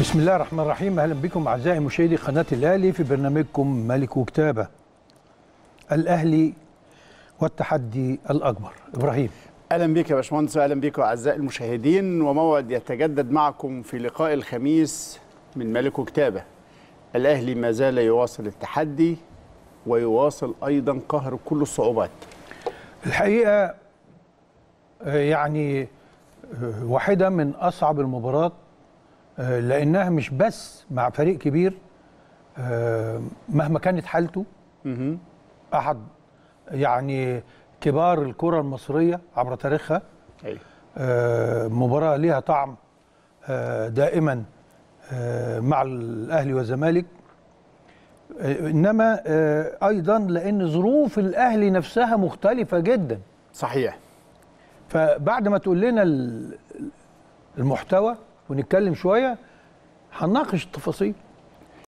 بسم الله الرحمن الرحيم اهلا بكم اعزائي مشاهدي قناه الاهلي في برنامجكم ملك وكتابه الاهلي والتحدي الاكبر ابراهيم اهلا بك يا باشمهندس واهلا بكم اعزائي المشاهدين وموعد يتجدد معكم في لقاء الخميس من ملك وكتابه الاهلي ما زال يواصل التحدي ويواصل ايضا قهر كل الصعوبات الحقيقه آه، يعني آه، واحده من اصعب المباريات آه، لانها مش بس مع فريق كبير آه، مهما كانت حالته مهم. احد يعني كبار الكره المصريه عبر تاريخها أيوة. آه، مباراة ليها طعم آه، دائما آه، مع الأهلي والزمالك آه، إنما آه، أيضا لأن ظروف الأهلي نفسها مختلفة جدا صحيح فبعد ما تقول لنا ال- المحتوى ونتكلم شوية هنناقش التفاصيل